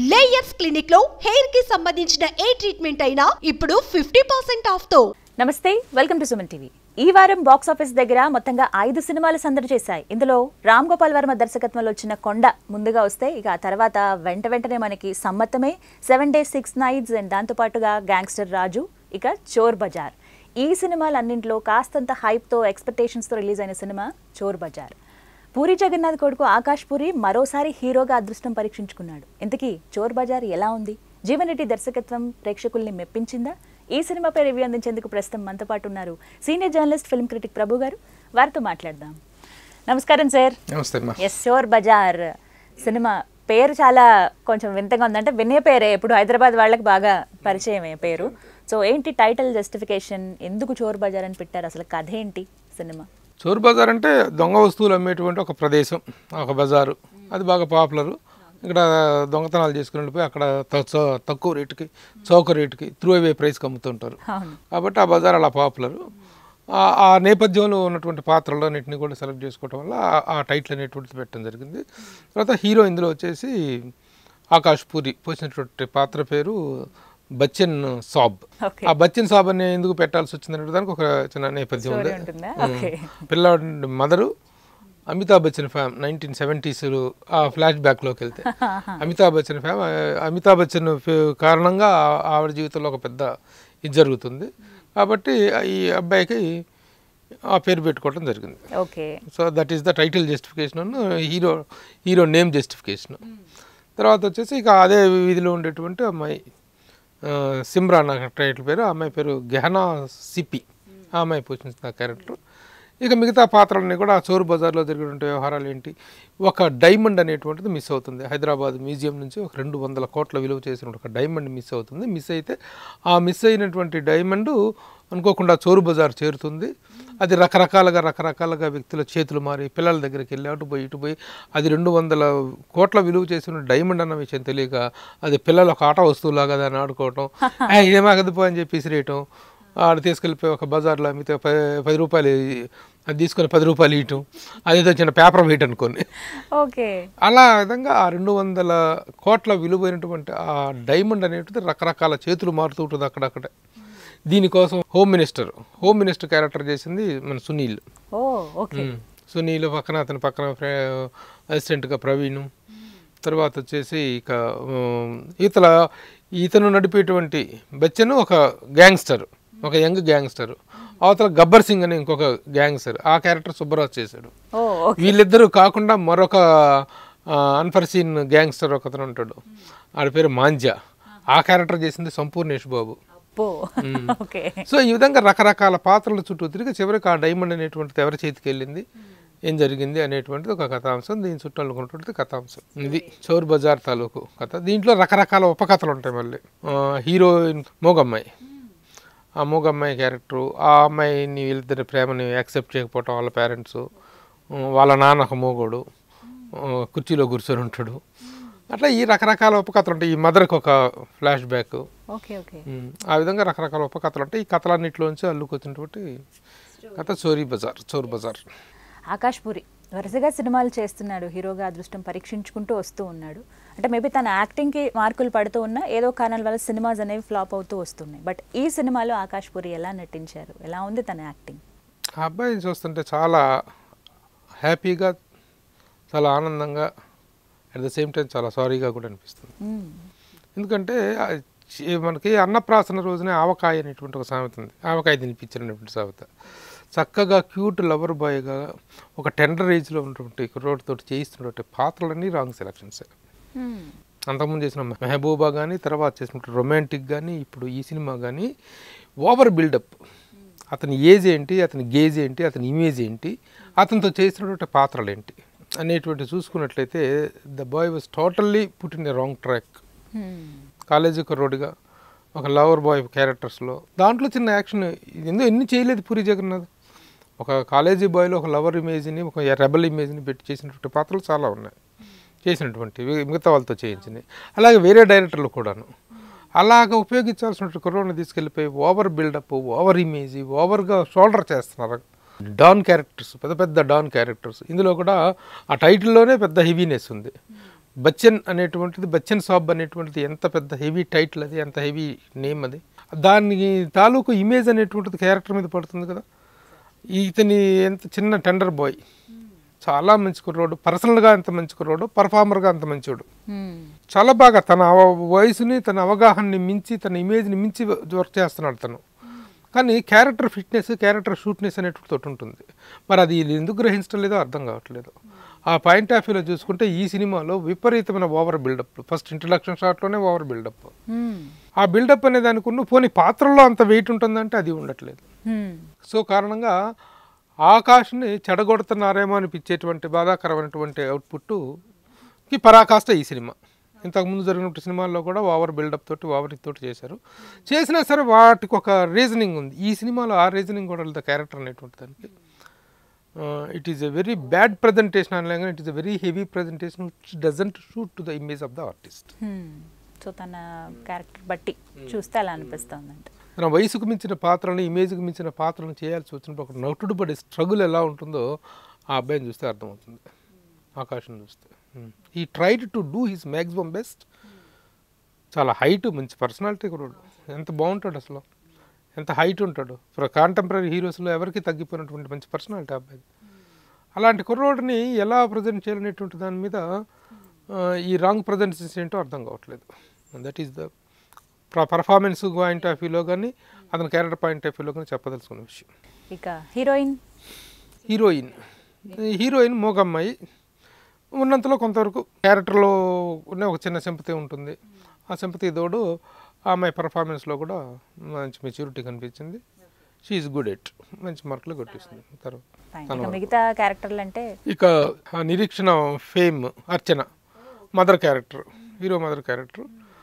Layers clinic లో hair కి సంబంధించిన ఏ ట్రీట్మెంట్ అయినా ఇప్పుడు ఫిఫ్టీ పర్సెంట్ ఆఫ్ తో నమస్తే వెల్కమ్ టు సుమన్ టీవీ ఈ వారం బాక్స్ ఆఫీస్ దగ్గర మొత్తంగా ఐదు సినిమాలు సందడి చేశాయి ఇందులో రామ్ గోపాల్ వర్మ దర్శకత్వంలో వచ్చిన కొండ ముందుగా వస్తే ఇక ఆ తర్వాత వెంట వెంటనే మనకి సమ్మతమే seven days six nights and దాంతోపాటుగా గ్యాంగ్స్టర్ రాజు ఇక చోర్ బజార్ ఈ సినిమాలన్నింటిలో కాస్తంత హైప్తో ఎక్స్పెక్టేషన్స్తో రిలీజ్ అయిన సినిమా చోర్ బజార్ పూరి జగన్నాథ్ కొడుకు ఆకాష్ పూరి మరోసారి హీరోగా అదృష్టం పరీక్షించుకున్నాడు ఇంతకీ చోర్ బజార్ ఎలా ఉంది జీవన్ రెడ్డి దర్శకత్వం ప్రేక్షకుల్ని మెప్పించిందా ఈ సినిమాపై రివ్యూ అందించేందుకు ప్రస్తుతం మనతో పాటు ఉన్నారు senior journalist film critic Prabhu garu వారితో మాట్లాడదాం నమస్కారం సార్ నమస్తే అమ్మా ఎస్ చోర్ బజార్ సినిమా పేరు చాలా కొంచెం వింతగా ఉందంటే వినే పేరే ఇప్పుడు హైదరాబాద్ వాళ్ళకి బాగా పరిచయమే పేరు సో ఏంటి టైటిల్ జస్టిఫికేషన్ ఎందుకు చోర్ బజార్ అని పెట్టారు అసలు కథ ఏంటి సినిమా చోరు బజార్ అంటే దొంగ వస్తువులు అమ్మేటువంటి ఒక ప్రదేశం ఒక బజారు అది బాగా పాపులరు ఇక్కడ దొంగతనాలు చేసుకుని వెళ్ళిపోయి అక్కడ త- చౌ- తక్కువ రేటుకి చౌక రేటుకి త్రూ అవే ప్రైస్కి అమ్ముతుంటారు అవును కాబట్టి ఆ బజార్ అలా పాపులరు ఆ- ఆ నేపథ్యంలో ఉన్నటువంటి పాత్రలు అన్నింటినీ కూడా సెలెక్ట్ చేసుకోవడం వల్ల ఆ- ఆ టైటిల్ అనేటువంటిది పెట్టడం జరిగింది తర్వాత హీరో ఇందులో వచ్చేసి ఆకాష్ పూరి పోసినటువంటి పాత్ర పేరు బచ్చన్ సాబ్ ఓకే ఆ బచ్చన్ సాబ్ అని ఎందుకు పెట్టాల్సి వచ్చిందనే దానికి ఒక చిన్న నేపథ్యం ఉంది స్టోరీ ఉంటుందా ఓకే పిల్లవాడి mother Amitabh Bachchan fame nineteen seventies ఆ ఫ్లాష్ బ్యాక్లోకి వెళ్తే అమితాబ్ బచ్చన్ ఫ్యామ్ ఆ, అమితాబ్ బచ్చన్ ఫే- కారణంగా ఆ- ఆవిడ జీవితంలో ఒక పెద్ద ఇది జరుగుతుంది కాబట్టి ఈ అబ్బాయికి ఆ పేరు పెట్టుకోవడం జరిగింది okay so that is the title justification hero hero name justification తర్వాత వచ్చేసి ఇక అదే వీధిలో ఉండేటువంటి అమ్మాయి ఆ, సిమ్రాన్ ఆ టైటిల్ పేరు ఆ అమ్మాయి పేరు గెహనా సిపి ఆ అమ్మాయి పోషించిన క్యారెక్టర్ ఇక మిగతా పాత్రలన్నీ కూడా ఆ చోరు బజార్లో జరిగినటువంటి వ్యవహారాలు ఏంటి ఒక డైమండ్ అనేటువంటిది మిస్ అవుతుంది హైదరాబాద్ మ్యూజియం నుంచి ఒక రెండు వందల కోట్ల విలువ చేసిన ఒక డైమండ్ మిస్ అవుతుంది మిస్ అయితే ఆ మిస్ అయినటువంటి డైమండ్ అనుకోకుండా చోరు బజార్ చేరుతుంది అది రకరకాలుగా రకరకాలుగా వ్యక్తుల చేతులు మారి పిల్లల దగ్గరికి వెళ్ళి అటు పోయి ఇటు పోయి అది రెండు వందల కోట్ల విలువ చేసిన డైమండ్ అన్న విషయం తెలియక అది పిల్లలు ఒక ఆట వస్తువులాగా దాన్ని ఆడుకోవటం "ఆ, ఇదేమాగదు పో అని చెప్పి విసిరేయటం ఆడ తీసుకెళ్ళిపోయి ఒక బజార్లో అమ్మితే పది పది రూపాయలు అది తీసుకొని పది రూపాయలు ఇవ్వటం అదేదో చిన్న పేపర్ వెయిట్ అనుకోని ఓకే అలా విధంగా ఆ రెండు వందల కోట్ల విలువైనటువంటి ఆ డైమండ్ అనేటిది రకరకాల చేతులు మారుతూ ఉంటుంది అక్కడక్కడ దీనికోసం home minister home minister character చేసింది మన Sunil oh okay um. Sunil పక్కన అతని పక్కన ఫ్రె- అసిస్టెంట్గా ప్రవీణ్ తర్వాత వచ్చేసి ఇక ఉమ్, ఇతల ఇతను నడిపేటువంటి బచ్చన్ ఒక గ్యాంగ్స్టర్ ఒక యంగ్ గ్యాంగ్స్టర్ అవతల గబ్బర్ సింగ్ అని ఇంకొక గ్యాంగ్స్టర్ ఆ క్యారెక్టర్ సుబ్బరాజ్ చేశాడు ఓ ఓకే వీళ్ళిద్దరూ కాకుండా మరొక అన్ఫర్సీన్ గ్యాంగ్స్టర్ ఒకతను ఉంటాడు ఆడి పేరు మాంజా ఆ క్యారెక్టర్ చేసింది సంపూర్ణేష్ బాబు పో ఓకే సో ఈ విధంగా రకరకాల పాత్రల చుట్టూ తిరిగి చివరికి ఆ డైమండ్ అనేటువంటిది ఎవరి చేతికి వెళ్ళింది ఏం జరిగింది అనేటువంటిది ఒక కథాంశం దీని చుట్టూ అనుకున్నటువంటిది కథాంశం ఇది చోర్ బజార్ తాలూకు కథ దీంట్లో రకరకాల ఉపకథలు ఉంటాయి మళ్ళీ ఆ, హీరోయిన్ మోగమ్మాయి ఆ మూగమ్మాయి క్యారెక్టరు ఆ అమ్మాయిని వీళ్ళిద్దరి ప్రేమని యాక్సెప్ట్ చేయకపోవటం వాళ్ళ పేరెంట్స్ వాళ్ళ నాన్న ఒక మూగోడు ఆ, కుర్చీలో కూర్చొని ఉంటాడు అట్లా ఈ రకరకాల ఉపకథలు ఉంటాయి ఈ మదర్కి ఒక flashback okay okay um, ఆ విధంగా రకరకాల ఉపకథలు ఉంటాయి ఈ కథలన్నింటిలోంచి అల్లుకొచ్చినటువంటి కథ చోరీ బజార్ చోర్ బజార్ ఆకాష్ పూరి వరుసగా సినిమాలు చేస్తున్నాడు హీరోగా అదృష్టం పరీక్షించుకుంటూ వస్తూ ఉన్నాడు అంటే మేబీ తన యాక్టింగ్కి మార్కులు పడుతూ ఉన్నా ఏదో కారణాల వల్ల సినిమాస్ అనేవి ఫ్లాప్ అవుతూ వస్తున్నాయి బట్ ఈ సినిమాలో ఆకాష్ పూరి ఎలా నటించారు ఎలా ఉంది తన యాక్టింగ్ ఆ అబ్బాయిని చూస్తుంటే చాలా హ్యాపీగా చాలా ఆనందంగా అట్ ద సేమ్ టైం చాలా సారీగా కూడా అనిపిస్తుంది ఎందుకంటే ఆ చి- మనకి అన్నప్రాసన రోజునే ఆవకాయ అనేటువంటి ఒక సామెత ఉంది ఆవకాయ తినిపించినటువంటి సామెత చక్కగా క్యూట్ లవర్ బాయ్గా ఒక టెండర్ ఏజ్లో ఉన్నటువంటి కుర్రోడ్తో చేయిస్తున్నటువంటి పాత్రలన్నీ రాంగ్ సెలక్షన్స్ అంతకుముందు చేసిన మెహబూబా కానీ తర్వాత చేసినటువంటి రొమాంటిక్ కానీ ఇప్పుడు ఈ సినిమా కానీ ఓవర్ బిల్డప్ అతని ఏజ్ ఏంటి అతని గేజ్ ఏంటి అతని ఇమేజ్ ఏంటి అతనితో చేసినటువంటి పాత్రలు ఏంటి అనేటువంటి చూసుకున్నట్లయితే the boy was totally put in a wrong track college కుర్రోడిగా ఒక లవర్ బాయ్ క్యారెక్టర్స్లో దాంట్లో చిన్న యాక్షన్ ఎందుకు ఎన్ని చేయలేదు పూరి జగన్నాథ్ ఒక కాలేజీ బాయ్లో ఒక లవర్ ఇమేజ్ని ఒక రెబల్ ఇమేజ్ని పెట్టి చేసినటువంటి పాత్రలు చాలా ఉన్నాయి చేసినటువంటి మిగతా వాళ్ళతో చేయించింది అలాగే వేరే డైరెక్టర్లు కూడాను అలాగ ఉపయోగించాల్సిన కుర్రోని తీసుకెళ్ళిపోయి ఓవర్ బిల్డప్ ఓవర్ ఇమేజ్ ఓవర్గా షోల్డర్ చేస్తున్నారు డాన్ క్యారెక్టర్స్ పెద్ద పెద్ద డాన్ క్యారెక్టర్స్ ఇందులో కూడా ఆ టైటిల్లోనే పెద్ద హెవీనెస్ ఉంది బచ్చన్ అనేటువంటిది బచ్చన్ సాబ్ అనేటువంటిది ఎంత పెద్ద హెవీ టైటిల్ అది ఎంత హెవీ నేమ్ అది దానికి తాలూకు ఇమేజ్ అనేటువంటిది క్యారెక్టర్ మీద పడుతుంది కదా ఇతని ఎంత చిన్న టెండర్ బాయ్ చాలా మంచి కుర్రోడు పర్సనల్గా ఎంత మంచి కుర్రోడు పర్ఫార్మర్గా అంత మంచోడు హ్మ్. చాలా బాగా తన అవ- వయసుని తన అవగాహనని మించి తన ఇమేజ్ని మించి వర్క్ చేస్తున్నాడు తను కానీ క్యారెక్టర్ ఫిట్నెస్ క్యారెక్టర్ షూట్నెస్ అనేటువంటి తోటి ఉంటుంది మరి అది వీళ్ళు ఎందుకు గ్రహించడం లేదో అర్థం కావట్లేదు ఆ పాయింట్ ఆఫ్ వ్యూలో చూసుకుంటే ఈ సినిమాలో విపరీతమైన ఓవర్ బిల్డప్ ఫస్ట్ ఇంట్రడక్షన్ షాట్లోనే ఓవర్ బిల్డప్ హ్మ్. ఆ బిల్డప్ అనే దానికి ఉన్న పోనీ పాత్రల్లో అంత వెయిట్ ఉంటుందంటే అది ఉండట్లేదు హ్మ్. సో కారణంగా ఆకాష్ని చెడగొడుతున్నారేమో అనిపించేటువంటి బాధాకరమైనటువంటి అవుట్పుట్కి పరాకాష్ట ఈ సినిమా ఇంతకుముందు జరిగినటువంటి సినిమాల్లో కూడా ఓవర్ బిల్డప్ తోటి ఓవర్ తోటి చేశారు చేసినా సరే వాటికి ఒక రీజనింగ్ ఉంది ఈ సినిమాలో ఆ రీజనింగ్ కూడా లేదు క్యారెక్టర్ అనేటువంటి దానికి it is a very bad presentation అనలేక it is a very heavy presentation which doesn't suit to the image of the artist hmm. So తన క్యారెక్టర్ బట్టి చూస్తే అలా అనిపిస్తుందంట తన వయసుకు మించిన పాత్రలను ఇమేజ్కి మించిన పాత్రలను చేయాల్సి వచ్చినప్పుడు ఒక నటుడు పడే స్ట్రగుల్ ఎలా ఉంటుందో ఆ అబ్బాయిని చూస్తే అర్థమవుతుంది ఆకాశం చూస్తే ఈ tried to do his maximum best చాలా హైట్ మంచి పర్సనాలిటీ కూడా ఎంత బాగుంటాడు అసలు ఎంత హైట్ ఉంటాడు ఇప్పుడు కాంటెంపరీ హీరోస్లో ఎవరికి తగ్గిపోయినటువంటి మంచి పర్సనాలిటీ అబ్బాయి అలాంటి కుర్రోడిని ఎలా ప్రజెంట్ చేయాలనేటువంటి దాని మీద ఆ, ఈ రాంగ్ ప్రజెంటేషన్స్ ఏంటో అర్థం కావట్లేదు that is the performance point of వ్యూలో కానీ అతని క్యారెక్టర్ పాయింట్ ఆఫ్ వ్యూలో కానీ చెప్పదలుచుకున్న విషయం ఇక హీరోయిన్ హీరోయిన్ ఈ హీరోయిన్ మోగమ్మాయి ఉన్నంతలో కొంతవరకు క్యారెక్టర్లో ఉన్న ఒక చిన్న సింపతి ఉంటుంది ఆ సింపతి తోడు ఆ అమ్మాయి పర్ఫార్మెన్స్లో కూడా మంచి మెచ్యూరిటీ కనిపించింది షీఈస్ గుడ్ ఎట్ మంచి మార్కులు కొట్టేసింది తర్వాత Fine. ఇక మిగతా క్యారెక్టర్లు అంటే ఇక ఆ Nireekshana fame Archana mother character hero mother character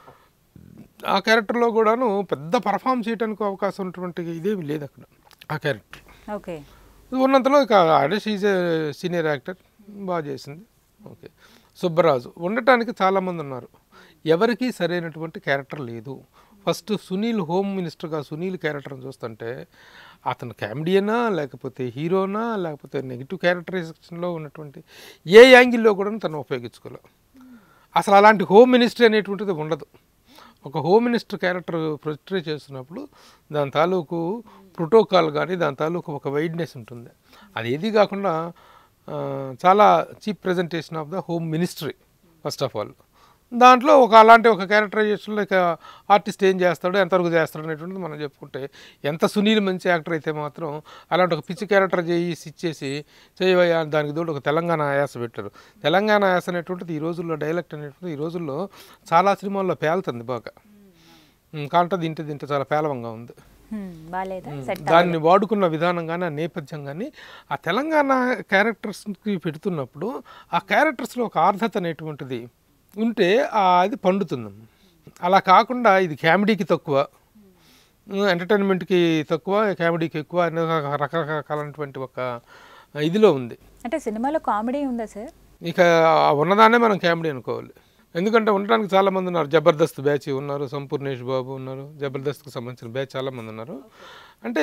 ఆ క్యారెక్టర్లో కూడాను పెద్ద పర్ఫామ్ చేయడానికి అవకాశం ఉన్నటువంటి ఇదేమి లేదు అక్కడ ఆ క్యారెక్టర్ ఓకే ఉన్నంతలో ఇక ఆడే షీజ్ సీనియర్ యాక్టర్ బాగా చేసింది ఓకే సుబ్బరాజు ఉండటానికి చాలామంది ఉన్నారు ఎవరికీ సరైనటువంటి క్యారెక్టర్ లేదు ఫస్ట్ సునీల్ హోమ్ మినిస్టర్గా సునీల్ క్యారెక్టర్ని చూస్తుంటే అతను కామెడియనా లేకపోతే హీరోనా లేకపోతే నెగిటివ్ క్యారెక్టరైజేషన్లో ఉన్నటువంటి ఏ యాంగిల్లో కూడా తను ఉపయోగించుకోలే అసలు అలాంటి హోమ్ మినిస్ట్రీ అనేటువంటిది ఉండదు ఒక హోమ్ మినిస్టర్ క్యారెక్టర్ ప్రొట్రే చేస్తున్నప్పుడు దాని తాలూకు ప్రోటోకాల్ కానీ దాని తాలూకు ఒక వైడ్నెస్ ఉంటుంది అది ఏది కాకుండా ఆ, చాలా cheap presentation of the home ministry first of all దాంట్లో ఒక అలాంటి ఒక క్యారెక్టరైజేషన్లో ఇక ఆర్టిస్ట్ ఏం చేస్తాడో ఎంతవరకు చేస్తాడు అనేటువంటిది మనం చెప్పుకుంటే ఎంత సునీల్ మంచి యాక్టర్ అయితే మాత్రం అలాంటి ఒక పిచ్చి క్యారెక్టర్ చేసి ఇచ్చేసి చేయవయ్యా అని దానికి తోడు ఒక తెలంగాణ ఆయాస పెట్టారు తెలంగాణ ఆయాస అనేటువంటిది ఈ రోజుల్లో డైలెక్ట్ అనేటువంటిది ఈ రోజుల్లో చాలా సినిమాల్లో పేలుతుంది బాగా ఉమ్, కాంట తింటే తింటే చాలా పేలవంగా ఉంది హ్మ్, బాగాలేదా సెట్ దాన్ని వాడుకున్న విధానం కానీ ఆ నేపథ్యం కానీ ఆ తెలంగాణ క్యారెక్టర్స్కి పెడుతున్నప్పుడు ఆ క్యారెక్టర్స్లో ఒక ఆర్ధత అనేటువంటిది ఉంటే ఆ అది పండుతుంది అలా కాకుండా ఇది కామెడీకి తక్కువ ఎంటర్టైన్మెంట్కి తక్కువ కామెడీకి ఎక్కువ అనే ఒక రకరకాలైనటువంటి ఒక ఇదిలో ఉంది అంటే సినిమాలో కామెడీ ఉందా సార్ ఇక ఆ ఉన్నదాన్నే మనం కామెడీ అనుకోవాలి ఎందుకంటే ఉండడానికి చాలా మంది ఉన్నారు జబర్దస్త్ బ్యాచ్ ఉన్నారు సంపూర్ణేష్ బాబు ఉన్నారు జబర్దస్త్కి సంబంధించిన బ్యాచ్ చాలా మంది ఉన్నారు అంటే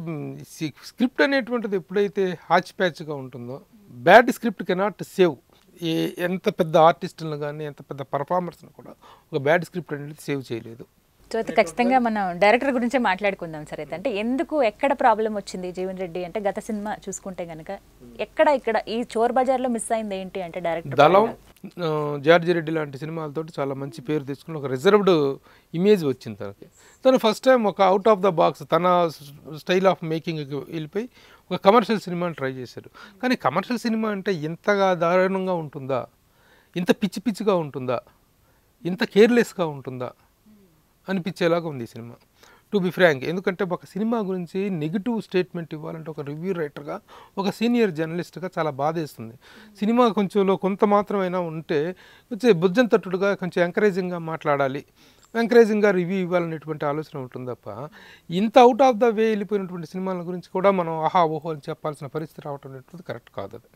స్క్రిప్ట్ అనేటువంటిది ఎప్పుడైతే హాచ్ ప్యాచ్గా ఉంటుందో బ్యాడ్ స్క్రిప్ట్ కెనాట్ సేవ్ ఏ ఎంత పెద్ద ఆర్టిస్టులను కానీ ఎంత పెద్ద పర్ఫార్మర్స్ని కూడా ఒక బ్యాడ్ స్క్రిప్ట్ అనేది సేవ్ చేయలేదు సో అయితే ఖచ్చితంగా మనం డైరెక్టర్ గురించే మాట్లాడుకుందాం సార్ అయితే అంటే ఎందుకు ఎక్కడ ప్రాబ్లం వచ్చింది జీవన్ రెడ్డి అంటే గత సినిమా చూసుకుంటే గనక ఎక్కడ ఇక్కడ ఈ చోర్ బజార్లో మిస్ అయింది ఏంటి అంటే డైరెక్టర్ దళం ఆ, జార్జి రెడ్డి లాంటి సినిమాలతోటి చాలా మంచి పేరు తెచ్చుకుని ఒక రిజర్వ్డ్ ఇమేజ్ వచ్చింది తనకి తను ఫస్ట్ టైం ఒక అవుట్ ఆఫ్ ద బాక్స్ తన స్టైల్ ఆఫ్ మేకింగ్కి వెళ్ళిపోయి ఒక కమర్షియల్ సినిమాని ట్రై చేశారు కానీ కమర్షియల్ సినిమా అంటే ఇంతగా దారుణంగా ఉంటుందా ఇంత పిచ్చి పిచ్చిగా ఉంటుందా ఇంత కేర్లెస్గా ఉంటుందా అనిపించేలాగా ఉంది ఈ సినిమా టు బి ఫ్రాంక్ ఎందుకంటే ఒక సినిమా గురించి నెగిటివ్ స్టేట్మెంట్ ఇవ్వాలంటే ఒక రివ్యూ రైటర్గా ఒక సీనియర్ జర్నలిస్ట్గా చాలా బాధేస్తుంది సినిమా కొంచెంలో కొంత మాత్రమైనా ఉంటే కొంచెం బుద్ధం తట్టుడుగా కొంచెం ఎంకరేజింగ్గా మాట్లాడాలి ఎంకరేజింగ్గా రివ్యూ ఇవ్వాలనేటువంటి ఆలోచన ఉంటుంది తప్ప ఇంత అవుట్ ఆఫ్ ద వే వెళ్ళిపోయినటువంటి సినిమాల గురించి కూడా మనం ఆహా ఓహో అని చెప్పాల్సిన పరిస్థితి రావటం అనేటువంటిది కరెక్ట్ కాదు అది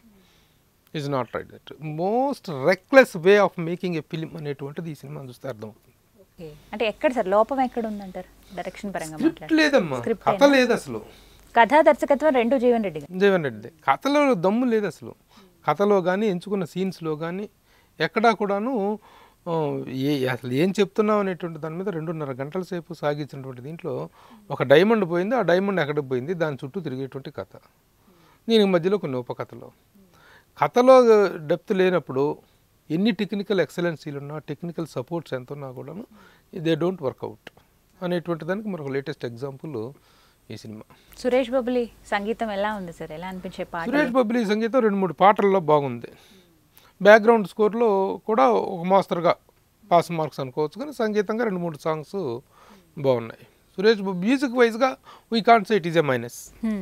is not right that most reckless way of making a film అనేటువంటిది ఈ సినిమా చూస్తే అర్థమవుతుంది ఓకే. అంటే ఎక్కడ సార్ లోపం ఎక్కడ ఉందంటారు డైరెక్షన్ పరంగా స్క్రిప్ట్ మాట్లాడు లేదమ్మా Script కథ లేదు అసలు కథా దర్శకత్వం రెండు జీవన్ రెడ్డి గారు జీవన్ రెడ్డి కథలో దమ్ము లేదు అసలు కథలో కానీ ఎంచుకున్న సీన్స్లో కానీ ఎక్కడా కూడాను ఆ, ఏ అసలు ఏం చెప్తున్నావు అనేటువంటి దాని మీద రెండున్నర గంటల సేపు సాగించినటువంటి దీంట్లో ఒక డైమండ్ పోయింది ఆ డైమండ్ ఎక్కడికి పోయింది దాని చుట్టూ తిరిగేటువంటి కథ దీనికి మధ్యలో కొన్ని ఉపకథలు కథలో డెప్త్ లేనప్పుడు ఎన్ని టెక్నికల్ ఎక్సలెన్సీలు ఉన్నా టెక్నికల్ సపోర్ట్స్ ఎంత ఉన్నా కూడాను దే డోంట్ వర్కౌట్ అనేటువంటి దానికి మనకు లేటెస్ట్ ఎగ్జాంపుల్ ఈ సినిమా సురేష్ బొబ్బులి సంగీతం ఎలా ఉంది సార్ ఎలా అనిపించే పాట సురేష్ బబ్లీ సంగీతం రెండు మూడు పాటల్లో బాగుంది బ్యాక్గ్రౌండ్ స్కోర్లో కూడా ఒక మాస్టర్గా పాస్ మార్క్స్ అనుకోవచ్చు కానీ సంగీతంగా రెండు మూడు సాంగ్స్ బాగున్నాయి సురేష్ బాబు మ్యూజిక్ వైజ్గా we can't say it is a minus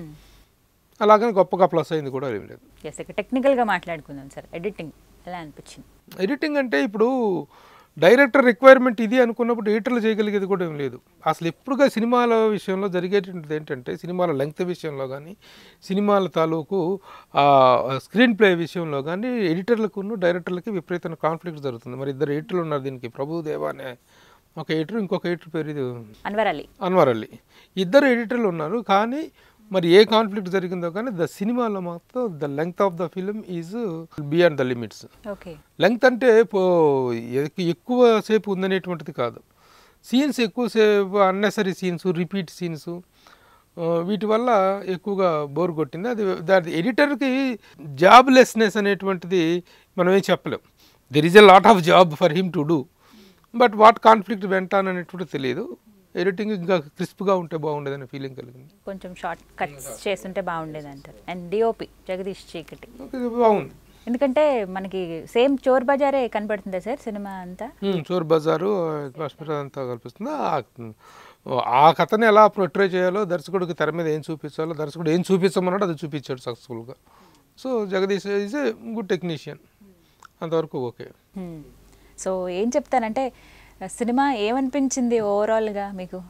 అలాగని గొప్పగా ప్లస్ అయింది కూడా ఏం లేదు ఎస్ ఇక టెక్నికల్గా మాట్లాడుకుందాం సార్ ఎడిటింగ్ ఎలా అనిపించింది ఎడిటింగ్ అంటే ఇప్పుడు డైరెక్టర్ రిక్వైర్మెంట్ ఇది అనుకున్నప్పుడు ఎడిటర్లు చేయగలిగేది కూడా ఏం లేదు అసలు ఎప్పుడుగా సినిమాల విషయంలో జరిగేటువంటిది ఏంటంటే సినిమాల లెంగ్త్ విషయంలో కానీ సినిమాల తాలూకు స్క్రీన్ ప్లే విషయంలో కానీ ఎడిటర్లకు డైరెక్టర్లకి విపరీతమైన కాన్ఫ్లిక్ట్ జరుగుతుంది మరి ఇద్దరు ఎడిటర్లు ఉన్నారు దీనికి ప్రభుదేవ అనే ఒక ఎడిటర్ ఇంకొక ఎడిటర్ పేరు ఇది అన్వర్ అలీ అన్వర్ అలీ ఇద్దరు ఎడిటర్లు ఉన్నారు కానీ మరి ఏ కాన్ఫ్లిక్ట్ జరిగిందో కానీ ద సినిమాలో మాత్రం the length of the film is beyond the limits okay length అంటే పో- ఎక్- ఎక్కువ సేపు ఉందనేటువంటిది కాదు సీన్స్ ఎక్కువసేపు అన్నెసరీ సీన్స్ రిపీట్ సీన్స్ వీటి వల్ల ఎక్కువగా బోర్ కొట్టింది అది దాని ఎడిటర్కి జాబ్ లెస్నెస్ అనేటువంటిది మనం ఏం చెప్పలేం there is a lot of job for him to do but what conflict went on అనేటువంటిది తెలియదు ఎడిటింగ్ ఇంకా క్రిస్ప్గా ఉంటే బాగుండేదనే ఫీలింగ్ కలిగింది కొంచెం షార్ట్ కట్స్ చేస్తుంటే బాగుండేది అంటారు అండ్ డిఓపి జగదీష్ చీకటి ఓకే, బాగుంది ఎందుకంటే మనకి సేమ్ చోర్ బజారే కనపడుతుందా సార్ సినిమా అంతా ఉమ్, చోర్ బజారు కాశ్మీర్ అంతా కల్పిస్తుంది ఆ- ఆ కథని ఎలా ప్రొట్రే చేయాలో దర్శకుడికి తెర మీద ఏం చూపించాలో దర్శకుడు ఏం చూపించమన్నాడు అది చూపించాడు సక్సెస్ఫుల్గా so Jagadish is a good technician అంతవరకు ఓకే Hmm. సో ఏం చెప్తానంటే సినిమా ఏమనిపించింది ఓవరాల్గా మీకు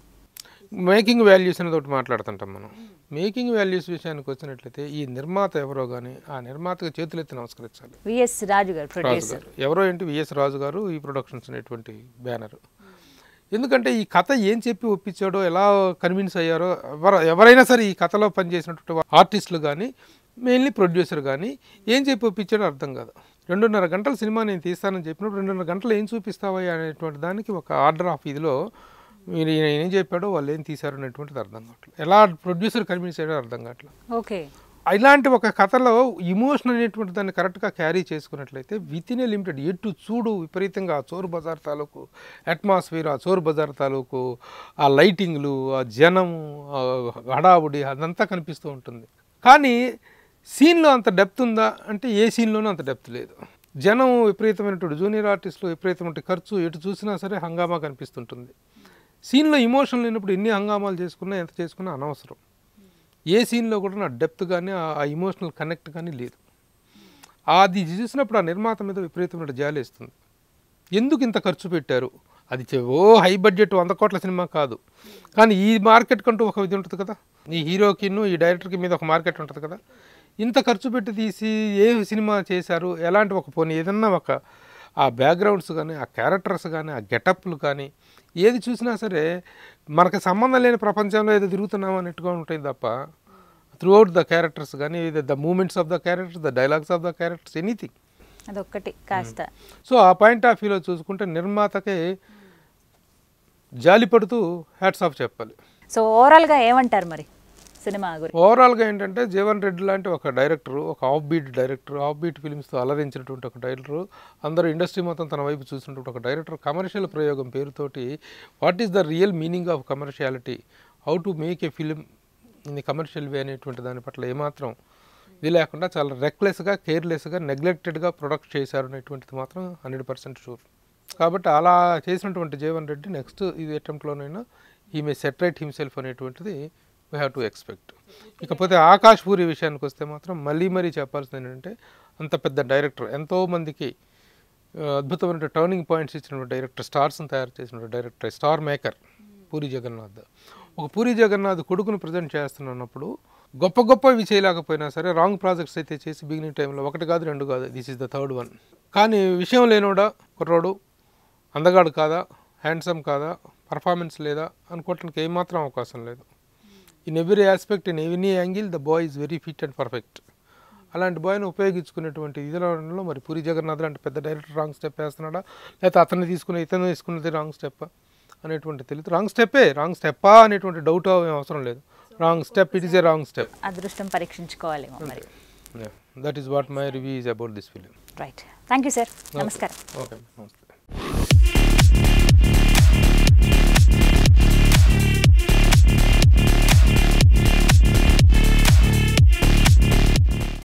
మేకింగ్ వాల్యూస్ అనేది ఒకటి మాట్లాడుతుంటాం మనం మేకింగ్ వాల్యూస్ విషయానికి వచ్చినట్లయితే ఈ నిర్మాత ఎవరో కానీ ఆ నిర్మాతకి చేతులెత్తి నమస్కరించాలి విఎస్ రాజు గారు రాజు ప్రొడ్యూసర్ గారు ఎవరో ఏంటి విఎస్ రాజు గారు ఈ ప్రొడక్షన్స్ అనేటువంటి బ్యానర్ ఎందుకంటే ఈ కథ ఏం చెప్పి ఒప్పించాడో ఎలా కన్విన్స్ అయ్యారో ఎవరు ఎవరైనా సరే ఈ కథలో పనిచేసినటువంటి ఆర్టిస్టులు కానీ మెయిన్లీ ప్రొడ్యూసర్ కానీ ఏం చెప్పి ఒప్పించాడో అర్థం కాదు రెండున్నర గంటల సినిమా నేను తీస్తానని చెప్పినప్పుడు రెండున్నర గంటలు ఏం చూపిస్తావా అనేటువంటి దానికి ఒక ఆర్డర్ ఆఫ్ ఇదిలో మీరు ఈయన ఏం చెప్పాడో వాళ్ళు ఏం తీశారు అనేటువంటిది అర్థం కావట్లేదు ఎలా ప్రొడ్యూసర్ కన్విన్స్ అయ్యాడో అర్థం కావట్లేదు ఓకే ఇలాంటి ఒక కథలో ఇమోషన్ అనేటువంటి దాన్ని కరెక్ట్గా క్యారీ చేసుకున్నట్లయితే విత్ ఇన్ ఏ లిమిటెడ్ ఎటు చూడు విపరీతంగా ఆ చోరు బజార్ తాలూకు అట్మాస్ఫియర్ ఆ చోరు బజార్ తాలూకు ఆ లైటింగ్లు ఆ జనము ఆ హడావుడి అదంతా కనిపిస్తూ ఉంటుంది కానీ సీన్లో అంత డెప్త్ ఉందా అంటే ఏ సీన్లోనూ అంత డెప్త్ లేదు జనం విపరీతమైనటువంటి జూనియర్ ఆర్టిస్టులు విపరీతమైన ఖర్చు ఎటు చూసినా సరే హంగామా కనిపిస్తుంటుంది సీన్లో ఇమోషన్ లేనప్పుడు ఎన్ని హంగామాలు చేసుకున్నా ఎంత చేసుకున్నా అనవసరం ఏ సీన్లో కూడా నా డెప్త్ కానీ ఆ ఇమోషనల్ కనెక్ట్ కానీ లేదు అది చూసినప్పుడు ఆ నిర్మాత మీద విపరీతమైన జాలి వేస్తుంది ఎందుకు ఇంత ఖర్చు పెట్టారు అది చె- ఓ హై బడ్జెట్ వంద కోట్ల సినిమా కాదు కానీ ఈ మార్కెట్ కంటూ ఒక ఇది ఉంటుంది కదా ఈ హీరోకి ఈ డైరెక్టర్కి మీద ఒక మార్కెట్ ఉంటుంది కదా ఇంత ఖర్చు పెట్టి తీసి ఏ సినిమా చేశారు ఎలాంటి ఒక పోనీ ఏదన్నా ఒక ఆ బ్యాక్గ్రౌండ్స్ కానీ ఆ క్యారెక్టర్స్ కానీ ఆ గెటప్లు కానీ ఏది చూసినా సరే మనకు సంబంధం లేని ప్రపంచంలో ఏదో తిరుగుతున్నాం అన్నట్టుగా ఉంటాయి తప్ప త్రూ అవుట్ ద క్యారెక్టర్స్ కానీ the moments of the characters the dialogues of the characters anything అదొక్కటి కాస్త సో ఆ పాయింట్ ఆఫ్ వ్యూలో చూసుకుంటే నిర్మాతకే జాలి పడుతూ హ్యాట్స్ ఆఫ్ చెప్పాలి సో ఓవరాల్గా ఏమంటారు మరి సినిమా గురించి ఓవరాల్గా ఏంటంటే జీవన్ రెడ్డి లాంటి ఒక డైరెక్టర్ ఒక offbeat director offbeat ఫిల్మ్స్తో అలరించినటువంటి ఒక డైరెక్టర్ అందరూ ఇండస్ట్రీ మొత్తం తన వైపు చూసినటువంటి ఒక డైరెక్టర్ కమర్షియల్ ప్రయోగం పేరుతోటి what is the real meaning of commerciality how to make a film in the commercial way అనేటువంటి దాని పట్ల ఏమాత్రం ఇది లేకుండా చాలా రెక్లెస్గా కేర్లెస్గా నెగ్లెక్టెడ్గా ప్రొడక్ట్ చేశారు అనేటువంటిది మాత్రం హండ్రెడ్ పర్సెంట్ షూర్ కాబట్టి అలా చేసినటువంటి జీవన్ రెడ్డి నెక్స్ట్ ఇది అటెంప్ట్లోనైనా ఈ మే సెటరేట్ హిమ్సెల్ఫ్ అనేటువంటిది వీ హ్యావ్ టు ఎక్స్పెక్ట్ ఇకపోతే ఆకాష్ పూరి విషయానికి వస్తే మాత్రం మళ్ళీ మరీ చెప్పాల్సింది ఏంటంటే అంత పెద్ద డైరెక్టర్ ఎంతోమందికి ఆ, అద్భుతమైన టర్నింగ్ పాయింట్స్ ఇచ్చిన డైరెక్టర్ స్టార్స్ని తయారు చేసిన director star maker Puri Jagannath ఒక పూరి జగన్నాథ్ కొడుకును ప్రజెంట్ చేస్తున్నప్పుడు గొప్ప గొప్పవి చేయలేకపోయినా సరే రాంగ్ ప్రాజెక్ట్స్ అయితే చేసి బిగినింగ్ టైంలో ఒకటి కాదు రెండు కాదు this is the third one కానీ విషయం లేనోడా కుర్రోడు అందగాడు కాదా హ్యాండ్సమ్ కాదా పర్ఫార్మెన్స్ లేదా అనుకోవటానికి ఏమాత్రం అవకాశం లేదు in every aspect in any angle the boy is very fit and perfect అలాంటి బాయ్ని ఉపయోగించుకునేటువంటి ఇదిలో మరి పూరి జగన్నాథ్ లాంటి పెద్ద డైరెక్టర్ రాంగ్ స్టెప్ వేస్తున్నాడా లేకపోతే అతన్ని తీసుకుని ఇతను తీసుకున్నది రాంగ్ స్టెప్ అనేటువంటి తెలియదు రాంగ్ స్టెప్పే రాంగ్ స్టెప్పా అనేటువంటి డౌట్ అవసరం లేదు wrong step it is a wrong step అదృష్టం పరీక్షించుకోవాలేమో మరి that is what my review is about this film right thank you sir నమస్కారం ఓకే నమస్తే